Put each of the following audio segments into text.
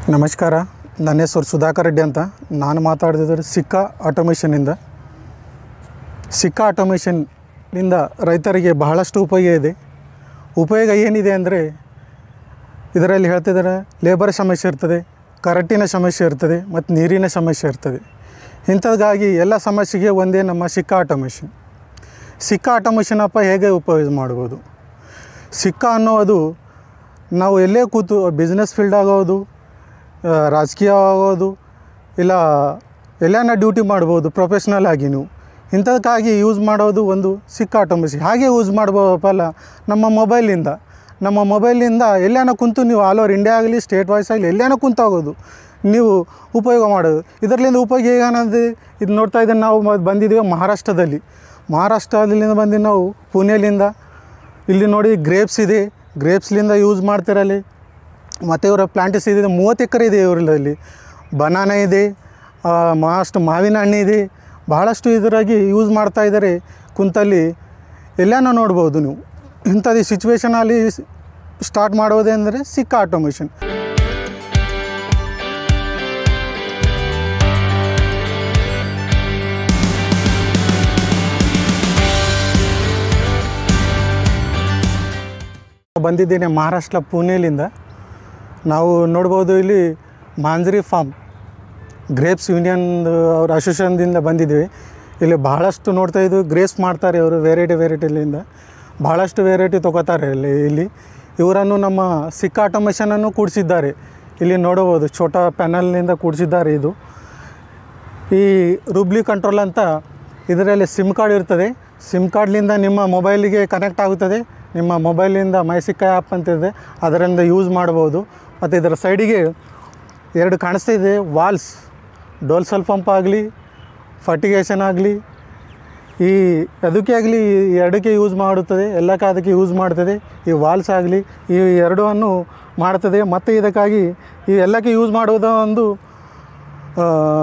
ನಮಸ್ಕಾರ ನನ್ನ ಹೆಸರು ಸುಧಾಕರ್ ರೆಡ್ಡಿ ಅಂತ ನಾನು ಮಾತಾಡ್ತಿದ್ರೆ ಸಿಕ್ಕಾ ಆಟೋಮೇಷನಿಂದ ಸಿಕ್ಕಾ ಆಟೋಮೇಷನ್ನಿಂದ ರೈತರಿಗೆ ಬಹಳಷ್ಟು ಉಪಯೋಗ ಇದೆ ಉಪಯೋಗ ಏನಿದೆ ಅಂದರೆ ಇದರಲ್ಲಿ ಹೇಳ್ತಿದ್ದಾರೆ ಲೇಬರ್ ಸಮಸ್ಯೆ ಇರ್ತದೆ ಕರೆಂಟಿನ ಸಮಸ್ಯೆ ಇರ್ತದೆ ಮತ್ತು ನೀರಿನ ಸಮಸ್ಯೆ ಇರ್ತದೆ ಇಂಥದ್ಗಾಗಿ ಎಲ್ಲ ಸಮಸ್ಯೆಗೆ ಒಂದೇ ನಮ್ಮ ಸಿಕ್ಕಾ ಆಟೋಮೇಷನ್ ಸಿಕ್ಕಾ ಆಟೋಮೇಷನ್ ಅಪ್ಪ ಹೇಗೆ ಉಪಯೋಗ ಮಾಡ್ಬೋದು ಸಿಕ್ಕಾ ಅನ್ನೋದು ನಾವು ಎಲ್ಲೇ ಕೂತು ಬಿಸ್ನೆಸ್ ಫೀಲ್ಡ್ ಆಗೋದು ಆ, ರಾಜಕೀಯ ಆಗೋದು ಇಲ್ಲ ಎಲ್ಲಾನ ಡ್ಯೂಟಿ ಮಾಡ್ಬೋದು ಪ್ರೊಫೆಷ್ನಲ್ ಆಗಿ ನೀವು ಇಂಥದಕ್ಕಾಗಿ ಯೂಸ್ ಮಾಡೋದು ಒಂದು ಸಿಕ್ಕ ಆಟೋಮೇಷನ್ ಹಾಗೆ ಯೂಸ್ ಮಾಡ್ಬೋದಲ್ಲ ನಮ್ಮ ಮೊಬೈಲಿಂದ ನಮ್ಮ ಮೊಬೈಲಿಂದ ಎಲ್ಲಾನ ಕುಂತು ನೀವು ಆಲ್ ಓವರ್ ಇಂಡಿಯಾ ಆಗಲಿ ಸ್ಟೇಟ್ ವೈಸ್ ಆಗಲಿ ಎಲ್ಲಾನ ಕುಂತಾಗೋದು ನೀವು ಉಪಯೋಗ ಮಾಡೋದು ಇದರಲ್ಲಿಂದ ಉಪಯೋಗ ಏನಂದ್ರೆ ಇದು ನೋಡ್ತಾ ಇದ್ದೇನೆ ನಾವು ಮ- ಬಂದಿದ್ದೀವಿ ಮಹಾರಾಷ್ಟ್ರದಲ್ಲಿ ಮಹಾರಾಷ್ಟ್ರದಿಂದ ಬಂದು ನಾವು ಪುಣೆಲಿಂದ ಇಲ್ಲಿ ನೋಡಿ ಗ್ರೇಪ್ಸ್ ಇದೆ ಗ್ರೇಪ್ಸ್ಲಿಂದ ಯೂಸ್ ಮಾಡ್ತಿರಲ್ಲಿ ಮತ್ತು ಇವರ ಪ್ಲಾಂಟಸ್ ಇದೆ ಮೂವತ್ತು ಎಕರೆ ಇದೆ ಇವರಲ್ಲಿ ಬನಾನ ಇದೆ ಆ, ಮಹಾಷ್ಟು ಮಾವಿನ ಹಣ್ಣು ಇದೆ ಬಹಳಷ್ಟು ಇದರಾಗಿ ಯೂಸ್ ಮಾಡ್ತಾ ಇದ್ದಾರೆ ಕುಂತಲ್ಲಿ ಎಲ್ಲನೂ ನೋಡ್ಬೋದು ನೀವು ಇಂಥದ್ದು ಸಿಚುವೇಶನಲ್ಲಿ ಸ್ಟಾರ್ಟ್ ಮಾಡೋದೇ ಅಂದರೆ ಸಿಕ್ಕ ಆಟೋಮೇಷನ್ ಬಂದಿದ್ದೇನೆ ಮಹಾರಾಷ್ಟ್ರ ಪುಣೆಲಿಂದ ನಾವು ನೋಡ್ಬೋದು ಇಲ್ಲಿ ಮಾಂಜ್ರಿ ಫಾರ್ಮ್ ಗ್ರೇಪ್ಸ್ ಯೂನಿಯನ್ ಅವ್ರ ಅಸೋಸಿಯೇಷನ್ದಿಂದ ಬಂದಿದ್ವಿ ಇಲ್ಲಿ ಬಹಳಷ್ಟು ನೋಡ್ತಾ ಇದ್ವಿ ಗ್ರೇಪ್ಸ್ ಮಾಡ್ತಾರೆ ಅವರು ವೆರೈಟಿ ವೆರೈಟಿಲಿಂದ ಬಹಳಷ್ಟು ವೆರೈಟಿ ತೊಗೋತಾರೆ ಇಲ್ಲಿ ಇಲ್ಲಿ ಇವರನ್ನು ನಮ್ಮ ಸಿಕ್ಕ ಆಟೋಮೇಷನನ್ನು ಕೂಡಿಸಿದ್ದಾರೆ ಇಲ್ಲಿ ನೋಡಬಹುದು ಛೋಟಾ ಪ್ಯಾನಲ್ನಿಂದ ಕೂಡಿಸಿದ್ದಾರೆ ಇದು ಈ ರೂಬ್ಲಿ ಕಂಟ್ರೋಲ್ ಅಂತ ಇದರಲ್ಲಿ ಸಿಮ್ ಕಾರ್ಡ್ ಇರ್ತದೆ ಸಿಮ್ ಕಾರ್ಡ್ಲಿಂದ ನಿಮ್ಮ ಮೊಬೈಲಿಗೆ ಕನೆಕ್ಟ್ ಆಗುತ್ತದೆ ನಿಮ್ಮ ಮೊಬೈಲಿಂದ ಮೈಸಿಕ್ಕ ಆ್ಯಪ್ ಅಂತ ಇದೆ ಅದರಿಂದ ಯೂಸ್ ಮಾಡ್ಬೋದು ಮತ್ತು ಇದರ ಸೈಡಿಗೆ ಎರಡು ಕಾಣಿಸ್ತಾ ಇದೆ ವಾಲ್ಸ್ ಡೋಲ್ಸಲ್ ಪಂಪ್ ಆಗಲಿ ಫರ್ಟಿಗೇಷನ್ ಆಗಲಿ ಈ ಅದಕ್ಕೆ ಆಗಲಿ ಈ ಎರಡಕ್ಕೆ ಯೂಸ್ ಮಾಡುತ್ತದೆ ಎಲ್ಲಕ್ಕೆ ಅದಕ್ಕೆ ಯೂಸ್ ಮಾಡ್ತದೆ ಈ ವಾಲ್ಸ್ ಆಗಲಿ ಈ ಎರಡನ್ನು ಮಾಡ್ತದೆ ಮತ್ತು ಇದಕ್ಕಾಗಿ ಈ ಎಲ್ಲಕ್ಕೆ ಯೂಸ್ ಮಾಡುವುದ ಒಂದು ಆ,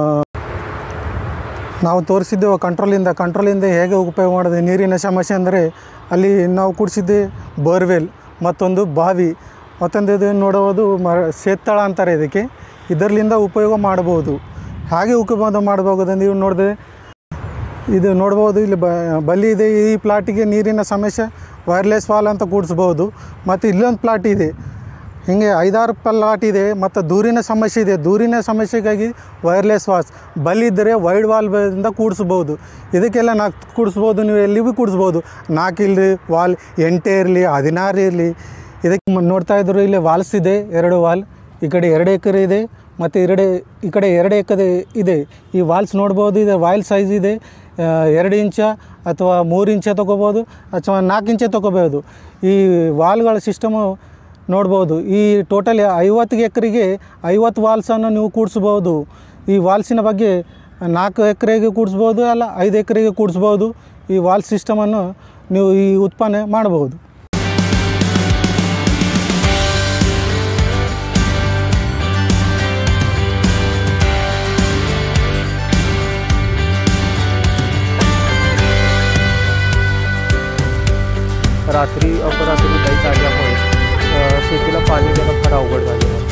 ನಾವು ತೋರಿಸಿದ್ದೆವು ಕಂಟ್ರೋಲಿಂದ ಕಂಟ್ರೋಲಿಂದ ಹೇಗೆ ಉಪಯೋಗ ಮಾಡೋದು ನೀರಿನ ಸಮಸ್ಯೆ ಅಂದರೆ ಅಲ್ಲಿ ನಾವು ಕೂಡಿಸಿದ್ದೆ ಬೋರ್ವೆಲ್ ಮತ್ತೊಂದು ಬಾವಿ ಮತ್ತೊಂದು ಇದು ನೋಡುವುದು ಮ ಸೇತ್ತಳ ಅಂತಾರೆ ಇದಕ್ಕೆ ಇದರಲ್ಲಿಂದ ಉಪಯೋಗ ಮಾಡ್ಬೋದು ಹಾಗೆ ಉಪಯೋಗ ಮಾಡಬಹುದು ನೀವು ನೋಡಿದ್ರೆ ಇದು ನೋಡ್ಬೋದು ಇಲ್ಲಿ ಬ ಬಲಿ ಇದೆ ಈ ಪ್ಲಾಟಿಗೆ ನೀರಿನ ಸಮಸ್ಯೆ ವೈರ್ಲೆಸ್ ವಾಲ್ ಅಂತ ಕೂಡಿಸ್ಬೋದು ಮತ್ತು ಇಲ್ಲೊಂದು ಪ್ಲಾಟ್ ಇದೆ ಹೀಗೆ ಐದಾರು ಪ್ಲಾಟ್ ಇದೆ ಮತ್ತು ದೂರಿನ ಸಮಸ್ಯೆ ಇದೆ ದೂರಿನ ಸಮಸ್ಯೆಗಾಗಿ ವೈರ್ಲೆಸ್ ವಾಲ್ಸ್ ಬಲಿ ಇದ್ದರೆ ವೈಡ್ ವಾಲ್ದಿಂದ ಕೂಡಿಸ್ಬೋದು ಇದಕ್ಕೆಲ್ಲ ನಾಲ್ಕು ಕೂಡಿಸ್ಬೋದು ನೀವು ಎಲ್ಲಿ ಭೀ ಕೂಡಿಸ್ಬೋದು ನಾಲ್ಕು ಇರಲಿ ವಾಲ್ ಎಂಟೇ ಇರಲಿ ಹದಿನಾರು ಇರಲಿ ಇದಕ್ಕೆ ಮ- ನೋಡ್ತಾ ಇದ್ರು ಇಲ್ಲಿ ವಾಲ್ಸ್ ಇದೆ ಎರಡು ವಾಲ್ ಈ ಕಡೆ ಎರಡು ಎಕರೆ ಇದೆ ಮತ್ತು ಎರಡೇ ಈ ಕಡೆ ಎರಡು ಎಕರೆ ಇದೆ ಈ ವಾಲ್ಸ್ ನೋಡ್ಬೋದು ಇದೆ ವಾಲ್ ಸೈಜ್ ಇದೆ ಆ, ಎರಡು ಇಂಚ ಅಥವಾ ಮೂರು ಇಂಚ ತೊಗೋಬೋದು ಅಥವಾ ನಾಲ್ಕು ಇಂಚೆ ತೊಗೋಬೋದು ಈ ವಾಲ್ಗಳ ಸಿಸ್ಟಮು ನೋಡ್ಬೋದು ಈ ಟೋಟಲ್ ಐವತ್ತು ಎಕರೆಗೆ ಐವತ್ತು ವಾಲ್ಸನ್ನು ನೀವು ಕೂಡಿಸ್ಬೋದು ಈ ವಾಲ್ಸಿನ ಬಗ್ಗೆ ನಾಲ್ಕು ಎಕರೆಗೆ ಕೂಡಿಸ್ಬೋದು ಅಲ್ಲ ಐದು ಎಕರೆಗೆ ಕೂಡಿಸ್ಬೋದು ಈ ವಾಲ್ ಸಿಸ್ಟಮನ್ನು ನೀವು ಈ ಉತ್ಪನ್ನ ಮಾಡಬಹುದು रात्री अपरात्री लाईट आल्यामुळे अ, शेतीला पाणी देणं फार अवघड झालेलं आहे